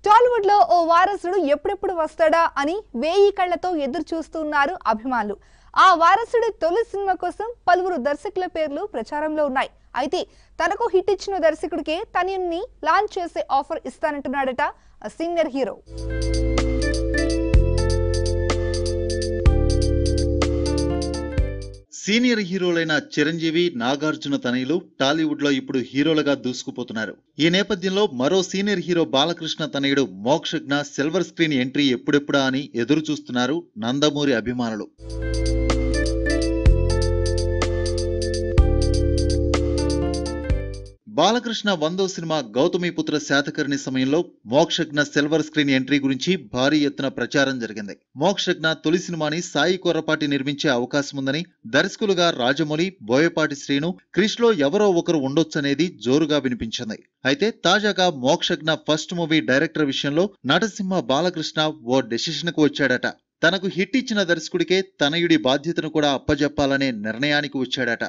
టాలీవుడ్ లో ఓ వారసుడు ఎప్పుడెప్పుడు వస్తాడా అని వేయి కళ్లతో ఎదురు చూస్తున్నారు అభిమానులు ఆ వారసుడి తొలి సినిమా కోసం పలువురు దర్శకుల పేర్లు ప్రచారంలో ఉన్నాయి అయితే తనకు హిట్ ఇచ్చిన దర్శకుడికే తనని లాంచ్ చేసే ఆఫర్ ఇస్తానంటున్నాడట ఆ సీనియర్ హీరో సీనియర్ హీరోలైన చిరంజీవి నాగార్జున తనయులు టాలీవుడ్ లో ఇప్పుడు హీరోలుగా దూసుకుపోతున్నారు ఈ నేపథ్యంలో మరో సీనియర్ హీరో బాలకృష్ణ తనయుడు మోక్షజ్ఞ సిల్వర్ స్క్రీన్ ఎంట్రీ ఎప్పుడెప్పుడా అని ఎదురు చూస్తున్నారు నందమూరి అభిమానులు బాలకృష్ణ వందో సినిమా గౌతమిపుత్ర శాతకర్ణి సమయంలో మోక్షజ్ఞ సిల్వర్ స్క్రీన్ ఎంట్రీ గురించి భారీ ఎత్తున ప్రచారం జరిగింది మోక్షజ్ఞ తొలి సినిమాని సాయి కొర్రపాటి నిర్మించే అవకాశం ఉందని దర్శకులుగా రాజమౌళి బోయపాటి శ్రీను క్రిష్ లో ఎవరో ఒకరు ఉండొచ్చనేది జోరుగా వినిపించింది అయితే తాజాగా మోక్షజ్ఞ ఫస్ట్ మూవీ డైరెక్టర్ విషయంలో నటసింహ బాలకృష్ణ ఓ డెసిషన్ కు వచ్చాడట తనకు హిట్ ఇచ్చిన దర్శకుడికే తనయుడి బాధ్యతను కూడా అప్పజెప్పాలనే నిర్ణయానికి వచ్చాడట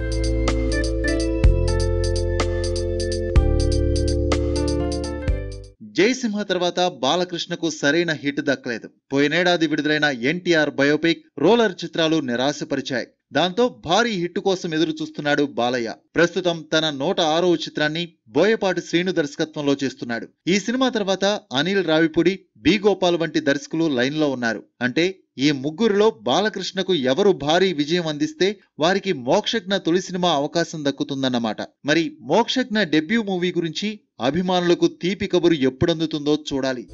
జయసింహ తర్వాత బాలకృష్ణకు సరైన హిట్ దక్కలేదు పోయినేడాది విడుదలైన ఎన్టీఆర్ బయోపిక్ రోలర్ చిత్రాలు నిరాశపరిచాయి దాంతో భారీ హిట్ కోసం ఎదురు చూస్తున్నాడు బాలయ్య ప్రస్తుతం తన నూట ఆరో చిత్రాన్ని బోయపాటి శ్రీను దర్శకత్వంలో చేస్తున్నాడు ఈ సినిమా తర్వాత అనిల్ రావిపూడి బి గోపాల్ వంటి దర్శకులు లైన్లో ఉన్నారు అంటే ఈ ముగ్గురులో బాలకృష్ణకు ఎవరు భారీ విజయం అందిస్తే వారికి మోక్షజ్ఞ తొలి సినిమా అవకాశం దక్కుతుందన్నమాట మరి మోక్షజ్ఞ డెబ్యూ మూవీ గురించి అభిమానులకు తీపి కబురు ఎప్పుడందుతుందో చూడాలి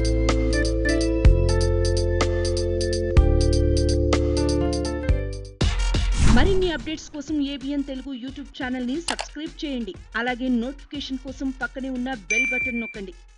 మరిన్ని అప్డేట్స్ కోసం ఏబిఎన్ తెలుగు యూట్యూబ్ ఛానల్ ని సబ్స్క్రైబ్ చేయండి అలాగే నోటిఫికేషన్ కోసం పక్కనే ఉన్న బెల్ బటన్ నొక్కండి